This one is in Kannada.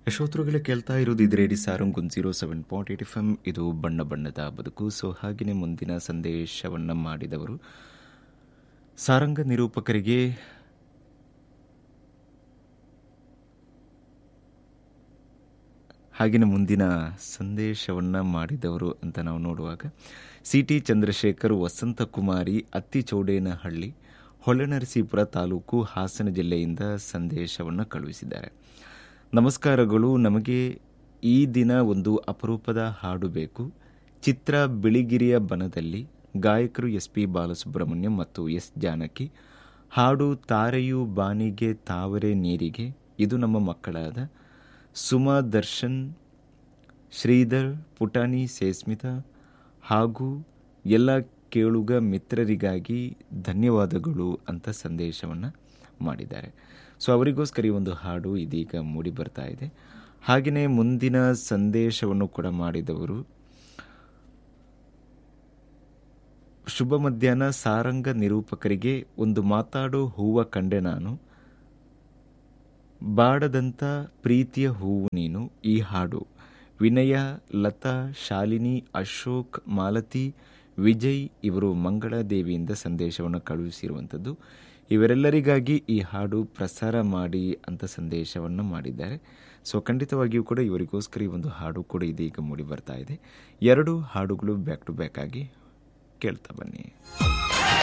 ಯಶೋತ್ರುಗಳೇ ಕೇಳ್ತಾ ಇರೋದು ಇದು ರೇಡಿ ಸಾರಂಗ್ ಒಂದು zero seven point eight F M ಇದು ಬಣ್ಣ ಬಣ್ಣದ ಬದುಕು ಸೊ ಹಾಗೆಯೇ ಮುಂದಿನ ಸಂದೇಶವನ್ನು ಮಾಡಿದವರು ಸಾರಂಗ ನಿರೂಪಕರಿಗೆ ಹಾಗೆಯೇ ಮುಂದಿನ ಸಂದೇಶವನ್ನು ಮಾಡಿದವರು ಅಂತ ನಾವು ನೋಡುವಾಗ ಸಿ ಟಿ ಚಂದ್ರಶೇಖರ್ ವಸಂತಕುಮಾರಿ ಅತ್ತಿಚೌಡೇನಹಳ್ಳಿ ಹೊಳೆನರಸೀಪುರ ತಾಲೂಕು ಹಾಸನ ಜಿಲ್ಲೆಯಿಂದ ಸಂದೇಶವನ್ನು ಕಳುಹಿಸಿದ್ದಾರೆ ನಮಸ್ಕಾರಗಳು ನಮಗೆ ಈ ದಿನ ಒಂದು ಅಪರೂಪದ ಹಾಡು ಬೇಕು ಚಿತ್ರ ಬಿಳಿಗಿರಿಯ ಬನದಲ್ಲಿ ಗಾಯಕರು ಎಸ್ ಪಿ ಬಾಲಸುಬ್ರಹ್ಮಣ್ಯಂ ಮತ್ತು ಎಸ್ ಜಾನಕಿ ಹಾಡು ತಾರೆಯು ಬಾನಿಗೆ ತಾವರೆ ನೀರಿಗೆ ಇದು ನಮ್ಮ ಮಕ್ಕಳಾದ ಸುಮಾ ದರ್ಶನ್ ಶ್ರೀಧರ್ ಪುಟಾಣಿ ಸೇಸ್ಮಿತಾ ಹಾಗೂ ಎಲ್ಲ ಕೇಳುಗ ಮಿತ್ರರಿಗಾಗಿ ಧನ್ಯವಾದಗಳು ಅಂತ ಸಂದೇಶವನ್ನು ಮಾಡಿದ್ದಾರೆ ಸೊ ಅವರಿಗೋಸ್ಕರ ಈ ಒಂದು ಹಾಡು ಇದೀಗ ಮೂಡಿ ಬರ್ತಾ ಇದೆ ಹಾಗೆಯೇ ಮುಂದಿನ ಸಂದೇಶವನ್ನು ಕೂಡ ಮಾಡಿದವರು ಶುಭ ಮಧ್ಯಾಹ್ನ ಸಾರಂಗ ನಿರೂಪಕರಿಗೆ ಒಂದು ಮಾತಾಡೋ ಹೂವ ಕಂಡೆ ನಾನು ಬಾಡದಂಥ ಪ್ರೀತಿಯ ಹೂವು ನೀನು ಈ ಹಾಡು ವಿನಯ ಲತಾ ಶಾಲಿನಿ ಅಶೋಕ್ ಮಾಲತಿ ವಿಜಯ್ ಇವರು ಮಂಗಳಾದೇವಿಯಿಂದ ಸಂದೇಶವನ್ನು ಕಳುಹಿಸಿರುವಂಥದ್ದು ಇವರೆಲ್ಲರಿಗಾಗಿ ಈ ಹಾಡು ಪ್ರಸಾರ ಮಾಡಿ ಅಂತ ಸಂದೇಶವನ್ನು ಮಾಡಿದ್ದಾರೆ ಸೊ ಖಂಡಿತವಾಗಿಯೂ ಕೂಡ ಇವರಿಗೋಸ್ಕರ ಈ ಒಂದು ಹಾಡು ಕೂಡ ಇದೀಗ ಮೂಡಿ ಬರ್ತಾ ಇದೆ ಎರಡು ಹಾಡುಗಳು ಬ್ಯಾಕ್ ಟು ಬ್ಯಾಕ್ ಆಗಿ ಕೇಳ್ತಾ ಬನ್ನಿ